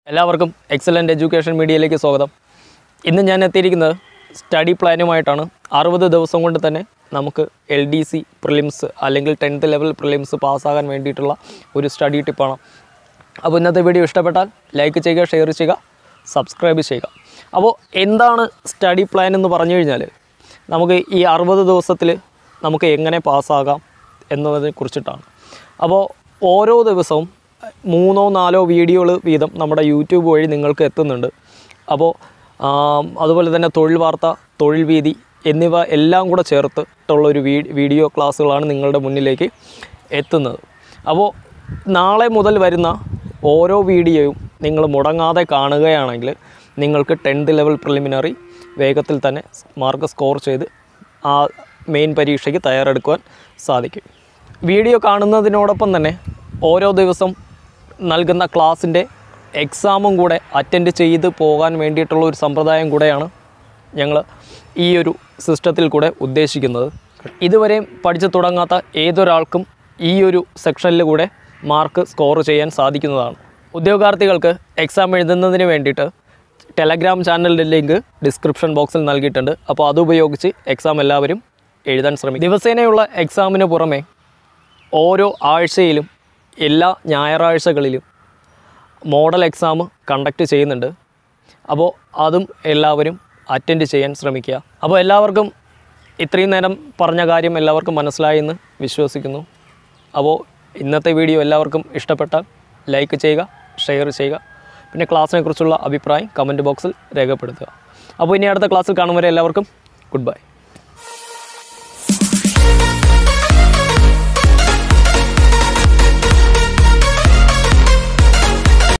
എല്ലാവർക്കും excellent education മീഡിയയിലേക്ക് സ്വാഗതം ഇന്ന് ഞാൻ എത്തിയിരിക്കുന്നത് സ്റ്റഡി പ്ലാനുമായിട്ടാണ് അറുപത് ദിവസം കൊണ്ട് തന്നെ നമുക്ക് എൽ ഡി സി പ്രിലിംസ് അല്ലെങ്കിൽ ടെൻത്ത് ലെവൽ പ്രിലിംസ് പാസ്സാകാൻ വേണ്ടിയിട്ടുള്ള ഒരു സ്റ്റഡി ടിപ്പാണ് അപ്പോൾ ഇന്നത്തെ വീഡിയോ ഇഷ്ടപ്പെട്ടാൽ ലൈക്ക് ചെയ്യുക ഷെയർ ചെയ്യുക സബ്സ്ക്രൈബ് ചെയ്യുക അപ്പോൾ എന്താണ് സ്റ്റഡി പ്ലാൻ എന്ന് പറഞ്ഞു കഴിഞ്ഞാൽ നമുക്ക് ഈ അറുപത് ദിവസത്തിൽ നമുക്ക് എങ്ങനെ പാസ്സാകാം എന്നതിനെ കുറിച്ചിട്ടാണ് അപ്പോൾ ഓരോ ദിവസവും മൂന്നോ നാലോ വീഡിയോകൾ വീതം നമ്മുടെ യൂട്യൂബ് വഴി നിങ്ങൾക്ക് എത്തുന്നുണ്ട് അപ്പോൾ ആം, അതുപോലെ തന്നെ തൊഴിൽ വാർത്ത തൊഴിൽ വീതി എന്നിവ എല്ലാം കൂടെ ചേർത്തിട്ടുള്ള ഒരു വീ വീഡിയോ ക്ലാസ്സുകളാണ് നിങ്ങളുടെ മുന്നിലേക്ക് എത്തുന്നത് അപ്പോൾ നാളെ മുതൽ വരുന്ന ഓരോ വീഡിയോയും നിങ്ങൾ മുടങ്ങാതെ കാണുകയാണെങ്കിൽ നിങ്ങൾക്ക് ടെൻത്ത് ലെവൽ പ്രിലിമിനറി വേഗത്തിൽ തന്നെ മാർക്ക് സ്കോർ ചെയ്ത് ആ മെയിൻ പരീക്ഷയ്ക്ക് തയ്യാറെടുക്കുവാൻ സാധിക്കും വീഡിയോ കാണുന്നതിനോടൊപ്പം തന്നെ ഓരോ ദിവസം നൽകുന്ന ക്ലാസ്സിൻ്റെ എക്സാമും കൂടെ അറ്റൻഡ് ചെയ്ത് പോകാൻ വേണ്ടിയിട്ടുള്ള ഒരു സമ്പ്രദായം കൂടെയാണ് ഞങ്ങൾ ഈ ഒരു സിസ്റ്റത്തിൽ കൂടെ ഉദ്ദേശിക്കുന്നത് ഇതുവരെയും പഠിച്ചു തുടങ്ങാത്ത ഏതൊരാൾക്കും ഈ ഒരു സെക്ഷനിൽ കൂടെ മാർക്ക് സ്കോർ ചെയ്യാൻ സാധിക്കുന്നതാണ് ഉദ്യോഗാർത്ഥികൾക്ക് എക്സാം എഴുതുന്നതിന് വേണ്ടിയിട്ട് ടെലഗ്രാം ചാനലിൻ്റെ ലിങ്ക് ഡിസ്ക്രിപ്ഷൻ ബോക്സിൽ നൽകിയിട്ടുണ്ട് അപ്പോൾ അതുപയോഗിച്ച് എക്സാം എല്ലാവരും എഴുതാൻ ശ്രമിക്കും ദിവസേനയുള്ള എക്സാമിന് പുറമെ ഓരോ ആഴ്ചയിലും എല്ലാ ഞായറാഴ്ചകളിലും മോഡൽ എക്സാം കണ്ടക്ട് ചെയ്യുന്നുണ്ട് അപ്പോൾ അതും എല്ലാവരും അറ്റൻഡ് ചെയ്യാൻ ശ്രമിക്കുക അപ്പോൾ എല്ലാവർക്കും ഇത്രയും നേരം പറഞ്ഞ കാര്യം എല്ലാവർക്കും മനസ്സിലായി എന്ന് വിശ്വസിക്കുന്നു അപ്പോൾ ഇന്നത്തെ വീഡിയോ എല്ലാവർക്കും ഇഷ്ടപ്പെട്ടാൽ ലൈക്ക് ചെയ്യുക ഷെയർ ചെയ്യുക പിന്നെ ക്ലാസ്സിനെ കുറിച്ചുള്ള അഭിപ്രായം കമൻറ്റ് ബോക്സിൽ രേഖപ്പെടുത്തുക അപ്പോൾ ഇനി അടുത്ത ക്ലാസ്സിൽ കാണും വരെ എല്ലാവർക്കും ഗുഡ് ബൈ